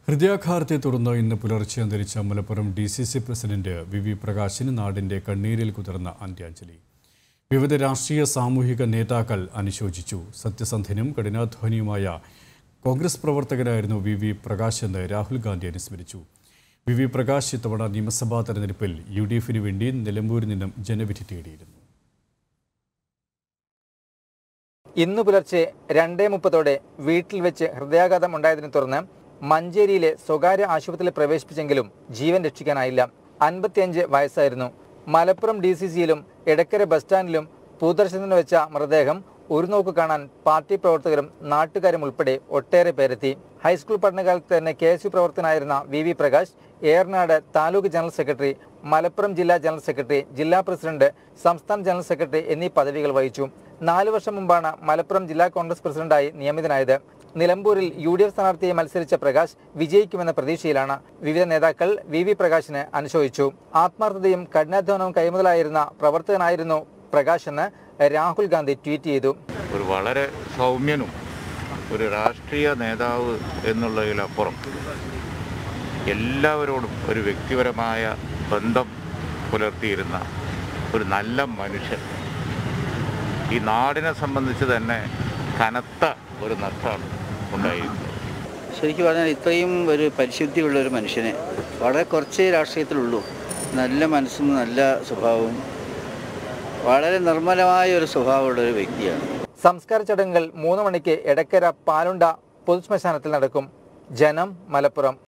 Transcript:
ഹൃദയാഘാതത്തെ തുടർന്ന് ഇന്ന് പുലർച്ചെ അന്തരിച്ച Malappuram D C C president V V പ്രകാശിന് നാടിന്റെ കണ്ണീരിൽ കുതിർന്ന അന്ത്യാഞ്ജലി വിവിധ രാഷ്ട്രീയ സാമൂഹിക നേതാക്കൾ അനുശോചിച്ചു സത്യസന്ധനും കഠിനാധ്വാനിയുമായ കോൺഗ്രസ് പ്രവർത്തകനായിരുന്നു വി വി പ്രകാശ് എന്ന് രാഹുൽ ഗാന്ധി അനുസ്മരിച്ചു വി വി പ്രകാശ് ഇത്തവണ നിയമസഭാ തെരഞ്ഞെടുപ്പിൽ യു ഡി എഫിന് വേണ്ടി നിലമ്പൂരിൽ നിന്നും ജനവിധി തേടിയിരുന്നു ഇന്നു പുലർച്ചെ രണ്ടേ മുപ്പതോടെ വീട്ടിൽ വെച്ച് ഹൃദയാഘാതം ഉണ്ടായതിനെ തുടർന്ന് മഞ്ചേരിയിലെ സ്വകാര്യ ആശുപത്രിയിൽ പ്രവേശിപ്പിച്ചെങ്കിലും ജീവൻ രക്ഷിക്കാനായില്ല അൻപത്തിയഞ്ച് വയസ്സായിരുന്നു മലപ്പുറം ഡി സി സിയിലും എടക്കര ബസ് സ്റ്റാൻഡിലും പൊതുദർശനത്തിന് വെച്ച മൃതദേഹം ഒരു നോക്ക് കാണാൻ പാർട്ടി പ്രവർത്തകരും നാട്ടുകാരും ഉൾപ്പെടെ ഒട്ടേറെ പേരെത്തി ഹൈസ്കൂൾ പഠനകാലത്ത് തന്നെ കെ എസ് യു പ്രവർത്തനായിരുന്ന V V Prakash Eranad taluk general secretary Malappuram ജില്ലാ ജനറൽ സെക്രട്ടറി ജില്ലാ പ്രസിഡന്റ് സംസ്ഥാന ജനറൽ സെക്രട്ടറി എന്നീ പദവികൾ വഹിച്ചു നാല് വർഷം മുമ്പാണ് മലപ്പുറം ജില്ലാ കോൺഗ്രസ് പ്രസിഡന്റായി നിയമിതനായത് നിലമ്പൂരിൽ യു ഡി എഫ് സ്ഥാനാർത്ഥിയെ മത്സരിച്ച പ്രകാശ് വിജയിക്കുമെന്ന പ്രതീക്ഷയിലാണ് വിവിധ നേതാക്കൾ വി വി പ്രകാശിന് അനുശോചിച്ചു ആത്മാർത്ഥതയും കഠിനാധ്വാനവും കൈമുതലായിരുന്ന പ്രവർത്തകനായിരുന്നു പ്രകാശ് എന്ന് രാഹുൽ ഗാന്ധി ട്വീറ്റ് ചെയ്തു ഒരു വളരെ സൗമ്യനും ഒരു രാഷ്ട്രീയ നേതാവ് എന്നുള്ളതിലപ്പുറം എല്ലാവരോടും ഒരു വ്യക്തിപരമായ ബന്ധം പുലർത്തിയിരുന്ന ഒരു നല്ല മനുഷ്യൻ ഈ നാടിനെ സംബന്ധിച്ച് തന്നെ കനത്ത ഒരു നഷ്ടമാണ് ഉണ്ടായിരുന്നത് ശരിക്കും പറഞ്ഞാൽ ഇത്രയും ഒരു പരിശുദ്ധിയുള്ള ഒരു മനുഷ്യനെ വളരെ കുറച്ചേ രാഷ്ട്രീയത്തിലുള്ളൂ നല്ല മനസ്സും നല്ല സ്വഭാവവും വളരെ നിർമ്മലമായ ഒരു സ്വഭാവമുള്ള ഒരു വ്യക്തിയാണ് സംസ്കാര ചടങ്ങുകൾ മൂന്ന് മണിക്ക് എടക്കര പാലുണ്ട പൊതുശ്മശാനത്തിൽ നടക്കും ജനം മലപ്പുറം